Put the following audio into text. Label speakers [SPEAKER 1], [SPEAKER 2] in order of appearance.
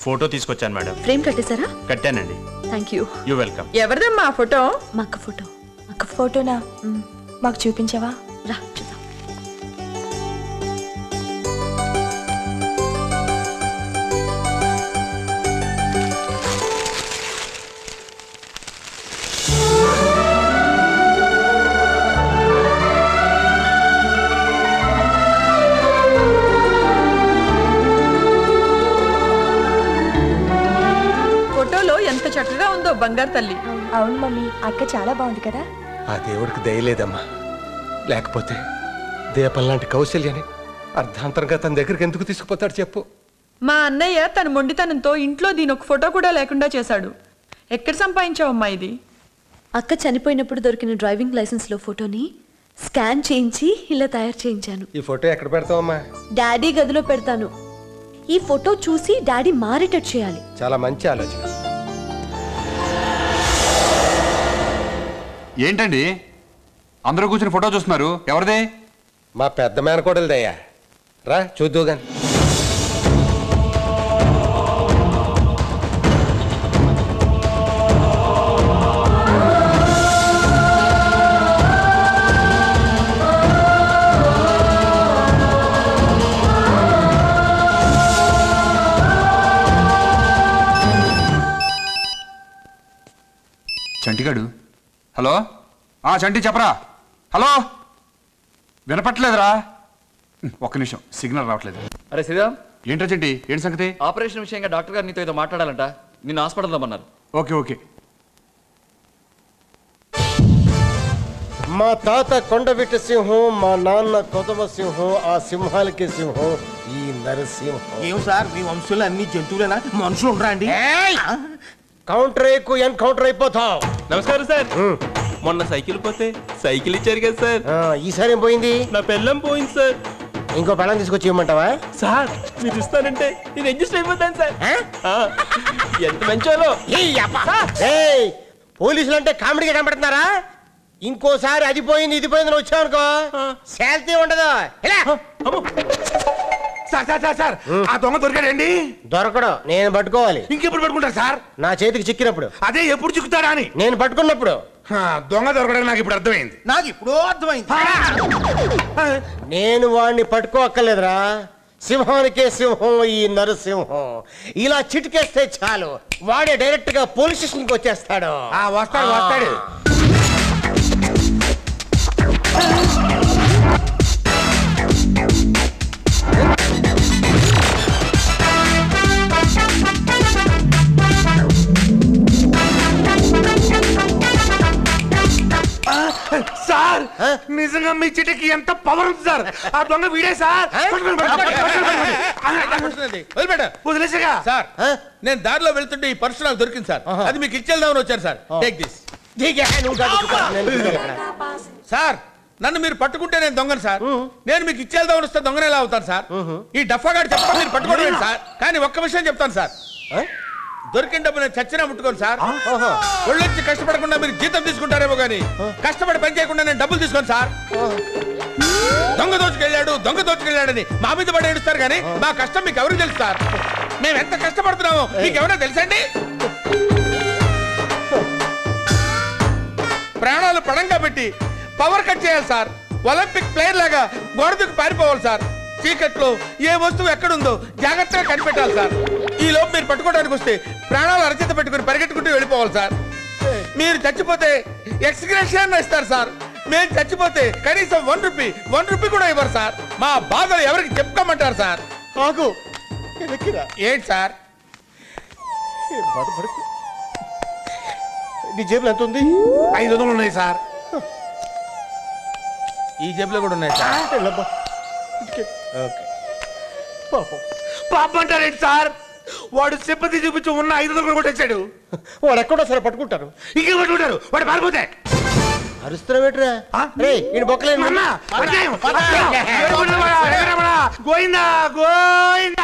[SPEAKER 1] Photo తీసుకొచ్చాను madam
[SPEAKER 2] frame కట్టేశారా
[SPEAKER 1] కట్టానండి
[SPEAKER 2] థ్యాంక్ యూ
[SPEAKER 1] యూ వెల్కమ్
[SPEAKER 3] ఎవరిదమ్మా ఆ ఫోటో
[SPEAKER 2] మా అక్క ఫోటో
[SPEAKER 4] అక్క ఫోటోనా మాకు చూపించవా
[SPEAKER 2] రా చూద్దాం
[SPEAKER 3] ఫోటోలో ఎంత చక్కగా ఉందో బంగారు తల్లి
[SPEAKER 4] అవును మమ్మీ అక్క చాలా బాగుంది కదా
[SPEAKER 5] ఆ దేవుడికి దయలేదమ్మా లేకపోతే దీపం లాంటి కౌశల్యని అర్ధాంతరంగా తన దగ్గరికి ఎందుకు తీసుకుపోతాడు చెప్పు
[SPEAKER 3] మా అన్నయ్య తన మొండితనంతో ఇంట్లో దీని ఒక ఫోటో కూడా లేకుండా చేశాడు ఎక్కడ సంపాదించావమ్మా ఇది
[SPEAKER 2] అక్క చనిపోయినప్పుడు దొరికిన డ్రైవింగ్ లైసెన్స్లో ఫోటోని స్కాన్ చేయించి ఇలా తయారు చేయించాను
[SPEAKER 5] ఈ ఫోటో ఎక్కడ పెడతావమ్మా
[SPEAKER 2] డాడీ గదిలో పెడతాను ఈ ఫోటో చూసి డాడీ మారేటట్టు చేయాలి
[SPEAKER 5] చాలా మంచి ఆలోచన
[SPEAKER 6] ఏంటండి అందరూ కూర్చుని ఫోటో చూస్తున్నారు ఎవరిదే
[SPEAKER 5] మా పెద్ద మేనకోడలిదయ్యా రా చూద్దు గాని
[SPEAKER 6] చంటిగాడు హలో ఆ చంటి చెప్పరా హలో వినపట్లేదురా ఒక్క నిమిషం సిగ్నల్ రావట్లేదు
[SPEAKER 7] అరే శ్రీరామ్
[SPEAKER 6] ఏంట్రా చంటి ఏంటి సంగతి
[SPEAKER 7] ఆపరేషన్ విషయంగా డాక్టర్ గారు నీతో ఏదో మాట్లాడాలంట నిన్ను హాస్పిటల్ రమ్మన్నారు
[SPEAKER 6] ఓకే ఓకే
[SPEAKER 5] మా తాత కొండవిట సింహం మా నాన్న కొదమ సింహం ఆ సింహాలకి సింహం ఈ నరసింహం
[SPEAKER 8] ఏం సార్ మీ వంశంలో అన్ని జంతువులేనా మనుషులు ఉండరా అండి
[SPEAKER 5] కౌంటర్ ఎక్కువ ఎన్కౌంటర్ అయిపోతావు
[SPEAKER 9] నమస్కారం సార్ మొన్న సైకిల్ పోతే సైకిల్ ఇచ్చారు కదా సార్
[SPEAKER 5] ఆ, ఈసారి ఏం పోయింది
[SPEAKER 9] నా పెళ్ళం పోయింది సార్
[SPEAKER 5] ఇంకో పెళ్ళం తీసుకొచ్చి ఇవ్వమంటావా
[SPEAKER 9] సార్ మీరు ఇస్తానంటే నేను అడ్జస్ట్ అయిపోతాను సార్ ఆ, ఎంత మంచోలో
[SPEAKER 5] ఏయ్, పోలీసులు అంటే కామెడీగా కనబడుతున్నారా ఇంకోసారి అది పోయింది ఇది పోయింది వచ్చావు అనుకో శాంతి ఉండదు ఇలా.
[SPEAKER 8] సార్ సార్ సార్ సార్ ఆ దొంగ దొరికాడండి
[SPEAKER 5] దొరకడు నేను పట్టుకోవాలి
[SPEAKER 8] ఇంకెప్పుడు పట్టుకుంటారు సార్
[SPEAKER 5] నా చేతికి చిక్కినప్పుడు
[SPEAKER 8] అదే ఎప్పుడు చిక్కుతాడా అని
[SPEAKER 5] నేను పట్టుకున్నప్పుడు
[SPEAKER 8] ఆ, దొంగ దొరకడం నాకు ఇప్పుడు అర్థమైంది నాకు ఇప్పుడు అర్థమైంది
[SPEAKER 5] నేను వాడిని పట్టుకోక్కర్లేదురా సింహానికే సింహం ఈ నరసింహం ఇలా చిటికేస్తే చాలు వాడే డైరెక్ట్ గా పోలీస్ స్టేషన్ కి వచ్చేస్తాడు
[SPEAKER 8] వస్తాడు వస్తాడు సార్ నిజంగా మీ చిటికి ఎంత పవర్ ఉంది సార్ ఆ దొంగ వీడే సార్ పట్టుకోండి, పట్టుకోండి, పట్టుకోండి, పట్టుకోండి. వదిలేసాగా
[SPEAKER 10] సార్ నేను దారిలో వెళ్తుంటే ఈ పర్సు నాకు దొరికింది సార్ అది మీకు ఇచ్చేద్దామని వచ్చారు సార్ టేక్ దిస్ సార్ నన్ను మీరు పట్టుకుంటే నేను దొంగను సార్ నేను మీకు ఇచ్చేద్దామని వస్తే దొంగన ఎలా అవుతాను సార్ ఈ డఫాగాడు చెప్పడం మీరు పట్టుకోవడం సార్ కానీ ఒక్క విషయం చెప్తాను సార్ దొరికిన డబ్బు నేను చచ్చినా ముట్టుకోను సార్ ఒళ్ళొచ్చి కష్టపడకుండా మీరు జీతం తీసుకుంటారేమో కానీ కష్టపడి పని చేయకుండా నేను డబ్బులు తీసుకోను సార్ దొంగ దోచుకెళ్ళాడు దొంగ దోచుకెళ్ళాడని మా మీద పడి ఏడుస్తారు కానీ మా కష్టం మీకు ఎవరు తెలుసు సార్ మేము ఎంత కష్టపడుతున్నామో మీకు ఎవరో తెలుసండి ప్రాణాలు పడంగా పెట్టి పవర్ కట్ చేయాలి సార్ ఒలింపిక్ ప్లేయర్ లాగా గోడకు పారిపోవాలి సార్ చీకట్లో ఏ వస్తువు ఎక్కడుందో జాగ్రత్తగా కనిపెట్టాలి సార్ ఈ లోపు మీరు పట్టుకోవడానికి వస్తే ప్రాణాలు అరచేత పెట్టుకుని పరిగెట్టుకుంటూ వెళ్ళిపోవాలి సార్ మీరు చచ్చిపోతే ఎక్స్గ్రేషన్ ఇస్తారు సార్ మేము చచ్చిపోతే కనీసం వన్ రూపీ వన్ రూపీ కూడా ఇవ్వరు సార్ మా బాధలు ఎవరికి చెప్పుకోమంటారు సార్
[SPEAKER 5] ఆగు
[SPEAKER 10] ఏంటి సార్
[SPEAKER 5] నీ జేబులు ఎంత ఉంది
[SPEAKER 10] ఐదు వందలు ఉన్నాయి సార్ ఈ జేబులో కూడా ఉన్నాయి సార్ పాపం అంటారేంటి సార్ వాడు సింపతి చూపించి ఉన్న ఐదు వందలు కూడా కొట్టేశాడు
[SPEAKER 5] వాడు ఎక్కడో సరే పట్టుకుంటారు
[SPEAKER 10] ఇంకేం పట్టుకుంటారు వాడు పారిపోతే
[SPEAKER 5] అరుస్తున్నావేట్రా రే ఈయన బొక్కలేదు
[SPEAKER 10] అన్నా, అన్యాయం, అన్యాయం. గోవిందా గోవిందా